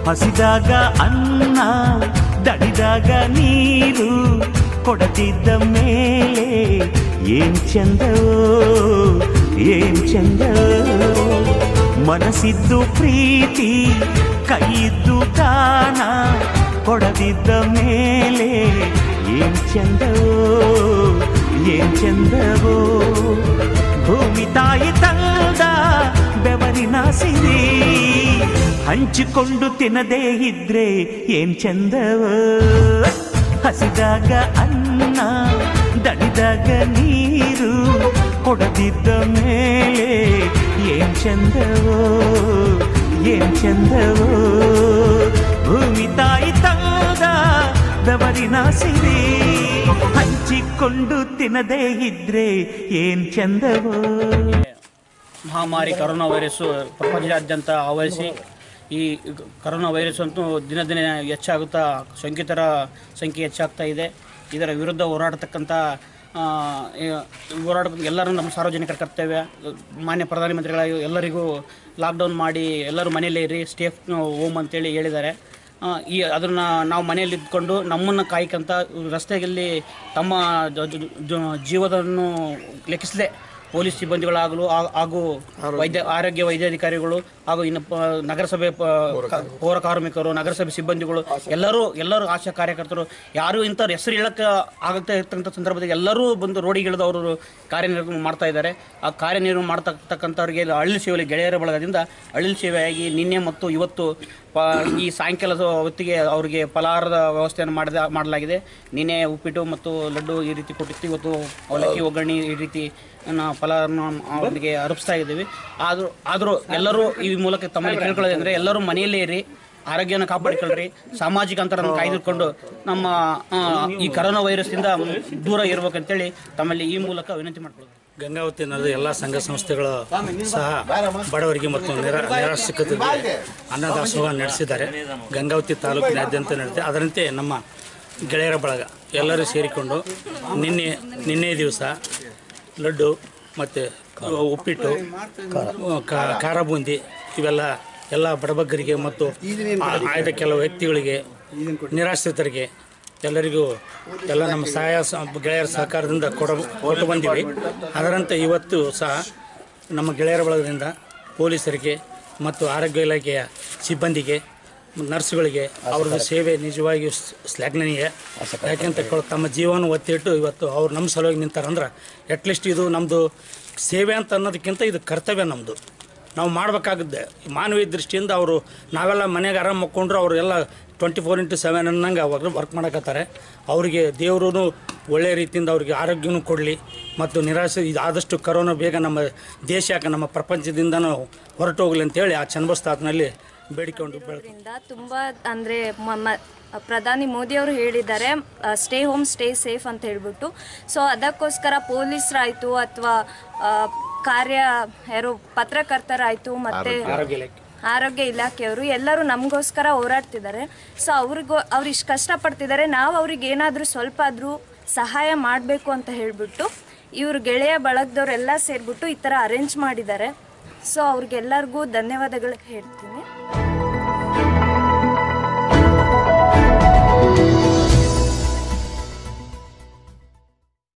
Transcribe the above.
ಹಸಿದಾಗ ಅನ್ನ ದಡಿದಾಗ ನೀರು ಕೊಡದಿದ್ದ ಮೇಲೆ ಏನ್ ಚಂದವೋ ಏನ್ ಚಂದವೋ ಮನಸ್ಸಿದ್ದು ಪ್ರೀತಿ ಕೈಯಿದ್ದು ದಾನ ಕೊಡದಿದ್ದ ಮೇಲೆ ಏನ್ ಚಂದವೋ ಏನ್ ಚಂದವೋ ಭೂಮಿ ತಾಯಿ ತಂದ ಬೆವರಿನ ಸಿರಿ ಹಂಚಿಕೊಂಡು ತಿನ್ನದೇ ಇದ್ರೆ ಏನ್ ಚಂದವೋ ಹಸಿದಾಗ ಅನ್ನ ದಡಿದಾಗ ನೀರು ಕೊಡದಿದ್ದ ಮೇಲೆ ಏನ್ ಚಂದವೋ ಏನ್ ಚಂದವೋ ಭೂಮಿ ತಾಯಿ ತಂದ ಬೆವರಿನ ಸಿರಿ ಹಂಚಿಕೊಂಡು ತಿನ್ನದೇ ಇದ್ರೆ ಏನ್ ಚಂದವೋ ಮಹಾಮಾರಿ ಕರೋನಾ ವೈರಸ್ಸು ಪ್ರಪಂಚದಾದ್ಯಂತ ಆವರಿಸಿ ಈ ಕರೋನಾ ವೈರಸ್ ಅಂತೂ ದಿನ ದಿನ ಹೆಚ್ಚಾಗುತ್ತಾ ಸೋಂಕಿತರ ಸಂಖ್ಯೆ ಹೆಚ್ಚಾಗ್ತಾ ಇದೆ ಇದರ ವಿರುದ್ಧ ಹೋರಾಡತಕ್ಕಂಥ ಆ, ಈ ಹೋರಾಟ ಎಲ್ಲರೂ ನಮ್ಮ ಸಾರ್ವಜನಿಕರ ಕರ್ತವ್ಯ ಮಾನ್ಯ ಪ್ರಧಾನಮಂತ್ರಿಗಳಾಗಿ ಎಲ್ಲರಿಗೂ ಲಾಕ್ಡೌನ್ ಮಾಡಿ ಎಲ್ಲರೂ ಮನೆಯಲ್ಲೇ ಇರಿ ಸ್ಟೇಫ್ ಹೋಮ್ ಅಂತೇಳಿ ಹೇಳಿದ್ದಾರೆ ಆ, ಈ ಅದನ್ನು ನಾವು ಮನೆಯಲ್ಲಿ ಇದ್ಕೊಂಡು ನಮ್ಮನ್ನು ಕಾಯ್ಕಂತ ರಸ್ತೆಯಲ್ಲಿ ತಮ್ಮ ಜ- ಜ- ಜ- ಜೀವವನ್ನು ಲೆಕ್ಕಿಸದೆ ಪೊಲೀಸ್ ಸಿಬ್ಬಂದಿಗಳಾಗಲು ಆ- ಹಾಗೂ ವೈದ್ಯ ಆರೋಗ್ಯ ವೈದ್ಯಾಧಿಕಾರಿಗಳು ಹಾಗೂ ಇನ್ನು ಪ- ನಗರಸಭೆ ಪ- ಕ- ಪೌರ ಕಾರ್ಮಿಕರು ನಗರಸಭೆ ಸಿಬ್ಬಂದಿಗಳು ಎಲ್ಲರೂ ಎಲ್ಲರೂ ಆಶಾ ಕಾರ್ಯಕರ್ತರು ಯಾರು ಇಂಥವ್ರ ಹೆಸರು ಹೇಳಕ್ಕೆ ಆಗತ್ತೆ ಇರ್ತಕ್ಕಂಥ ಸಂದರ್ಭದಲ್ಲಿ ಎಲ್ಲರೂ ಬಂದು ರೋಡಿಗೆ ಇಳಿದು ಅವರು ಕಾರ್ಯನಿರ್ವಹಣೆ ಮಾಡ್ತಾ ಇದ್ದಾರೆ ಆ ಕಾರ್ಯನಿರ್ವಹಣೆ ಮಾಡ್ತಕ್ಕಂಥವ್ರಿಗೆ ಅಳಿಲು ಸೇವೆಯಲ್ಲಿ ಗೆಳೆಯರ ಬಳಗದಿಂದ ಅಳಿಲು ಸೇವೆಯಾಗಿ ನಿನ್ನೆ ಮತ್ತು ಇವತ್ತು ಪ ಈ ಸಾಯಂಕಾಲದ ಹೊತ್ತಿಗೆ ಅವರಿಗೆ ಫಲಾಹಾರದ ವ್ಯವಸ್ಥೆಯನ್ನು ಮಾಡಿದ ಮಾಡಲಾಗಿದೆ ನಿನ್ನೆ ಉಪ್ಪಿಟ್ಟು ಮತ್ತು ಲಡ್ಡು ಈ ರೀತಿ ಕೊಟ್ಟಿತ್ತು ಇವತ್ತು ಅವಲಕ್ಕಿ ಒಗ್ಗರಣೆ ಈ ರೀತಿ ನ ಫಲವನ್ನು ಅವರಿಗೆ ಅರ್ಪಿಸ್ತಾ ಇದ್ದೀವಿ ಆದರೂ ಆದರೂ ಎಲ್ಲರೂ ಈ ಮೂಲಕ ತಮ್ಮಲ್ಲಿ ಕೇಳ್ಕೊಳ್ಳೋದಂದರೆ ಎಲ್ಲರೂ ಮನೆಯಲ್ಲೇ ಇರಿ ಆರೋಗ್ಯನ ಕಾಪಾಡಿಕೊಳ್ಳ್ರಿ ಸಾಮಾಜಿಕ ಅಂತರವನ್ನು ಕಾಯ್ದುಕೊಂಡು ನಮ್ಮ ಆ, ಈ ಕರೋನಾ ವೈರಸ್ನಿಂದ ದೂರ ಇರ್ಬೇಕಂತೇಳಿ ತಮ್ಮಲ್ಲಿ ಈ ಮೂಲಕ ವಿನಂತಿ ಮಾಡ್ಕೊಳ್ಳೋದು ಗಂಗಾವತಿ ನದಿ ಎಲ್ಲ ಸಂಘ ಸಂಸ್ಥೆಗಳು ಸಹ ಬಡವರಿಗೆ ಮತ್ತು ನಿರಾ ನಿರಾಶ್ರಿತರಿಗೆ ಅನ್ನದಾಸೋಹ ನಡೆಸಿದ್ದಾರೆ ಗಂಗಾವತಿ ತಾಲೂಕಿನಾದ್ಯಂತ ನಡೆದಿದೆ ಅದರಂತೆ ನಮ್ಮ ಗೆಳೆಯರ ಬಳಗ ಎಲ್ಲರೂ ಸೇರಿಕೊಂಡು ನಿನ್ನೆ ನಿನ್ನೆ ದಿವಸ ಲಡ್ಡು ಮತ್ತು ಉಪ್ಪಿಟ್ಟು ಕ- ಖಾರ ಬೂಂದಿ ಇವೆಲ್ಲ ಎಲ್ಲ ಬಡಬಗ್ಗರಿಗೆ ಮತ್ತು ಆ- ಆಯ್ದ ಕೆಲವು ವ್ಯಕ್ತಿಗಳಿಗೆ ನಿರಾಶ್ರಿತರಿಗೆ ಎಲ್ಲರಿಗೂ ಎಲ್ಲ ನಮ್ಮ ಸಹಾಯ ಸ- ಗೆಳೆಯರ ಸಹಕಾರದಿಂದ ಕೊಡ ಕೊಟ್ಟು ಬಂದಿವಿ ಅದರಂತೆ ಇವತ್ತು ಸಹ ನಮ್ಮ ಗೆಳೆಯರ ಬಳಗದಿಂದ ಪೊಲೀಸರಿಗೆ ಮತ್ತು ಆರೋಗ್ಯ ಇಲಾಖೆಯ ಸಿಬ್ಬಂದಿಗೆ ನರ್ಸ್ಗಳಿಗೆ ಅವ್ರದ್ದು ಸೇವೆ ನಿಜವಾಗಿಯೂ ಸ್- ಶ್ಲಾಘನೀಯ ಯಾಕೆಂತ ಕ- ತಮ್ಮ ಜೀವನ ಒತ್ತಿಟ್ಟು ಇವತ್ತು ಅವ್ರು ನಮ್ಮ ಸಲುವಾಗಿ ನಿಂತಾರಂದ್ರೆ ಅಟ್ಲೀಸ್ಟ್ ಇದು ನಮ್ಮದು ಸೇವೆ ಅಂತ ಅನ್ನೋದಕ್ಕಿಂತ ಇದು ಕರ್ತವ್ಯ ನಮ್ಮದು ನಾವು ಮಾಡಬೇಕಾಗುತ್ತೆ ಮಾನವೀಯ ದೃಷ್ಟಿಯಿಂದ ಅವರು ನಾವೆಲ್ಲ ಮನೆಗೆ ಆರಾಮ್ ಮಕ್ಕೊಂಡ್ರು ಅವರು ಎಲ್ಲ ಟ್ವೆಂಟಿ ಫೋರ್ ಇಂಟು ಸೆವೆನ್ ಅನ್ನಂಗೆ ಅವಾಗ ವರ್ಕ್ ಮಾಡಕತ್ತಾರೆ ಅವರಿಗೆ ದೇವರು ಒಳ್ಳೆಯ ರೀತಿಯಿಂದ ಅವ್ರಿಗೆ ಆರೋಗ್ಯನೂ ಕೊಡಲಿ ಮತ್ತು ನಿರಾಸೆ ಇದು ಆದಷ್ಟು ಕರೋನಾ ಬೇಗ ನಮ್ಮ ದೇಶಕ್ಕೆ ನಮ್ಮ ಪ್ರಪಂಚದಿಂದನೂ ಹೊರಟು ಹೋಗಲಿ ಅಂತೇಳಿ ಆ ಚನ್ನಬಸ್ತಾತ್ನಲ್ಲಿ ಬೇಡಿಕೊಂಡು ಬೆಳ್ಕೊಂಡು ಇದರಿಂದ ತುಂಬ ಅಂದರೆ ಪ್ರಧಾನಿ ಮೋದಿ ಅವರು ಹೇಳಿದ್ದಾರೆ ಸ್ಟೇ ಹೋಮ್ ಸ್ಟೇ ಸೇಫ್ ಅಂತ ಹೇಳ್ಬಿಟ್ಟು ಸೊ ಅದಕ್ಕೋಸ್ಕರ ಪೊಲೀಸರಾಯಿತು ಅಥವಾ ಕಾರ್ಯ ಯಾರು ಪತ್ರಕರ್ತರಾಯಿತು ಮತ್ತು ಆರೋಗ್ಯ ಇಲಾಖೆ ಆರೋಗ್ಯ ಇಲಾಖೆಯವರು ಎಲ್ಲರೂ ನಮಗೋಸ್ಕರ ಹೋರಾಡ್ತಿದ್ದಾರೆ ಸೊ ಅವ್ರಿಗೂ ಅವ್ರು ಇಷ್ಟು ಕಷ್ಟಪಡ್ತಿದ್ದಾರೆ ನಾವು ಅವ್ರಿಗೆ ಏನಾದರೂ ಸ್ವಲ್ಪ ಆದರೂ ಸಹಾಯ ಮಾಡಬೇಕು ಅಂತ ಹೇಳಿಬಿಟ್ಟು ಇವ್ರ ಗೆಳೆಯ ಬಳಗದವರೆಲ್ಲ ಸೇರಿಬಿಟ್ಟು ಈ ಥರ ಅರೇಂಜ್ ಮಾಡಿದ್ದಾರೆ ಸೊ ಅವ್ರಿಗೆಲ್ಲರಿಗೂ ಧನ್ಯವಾದಗಳು ಹೇಳ್ತೀನಿ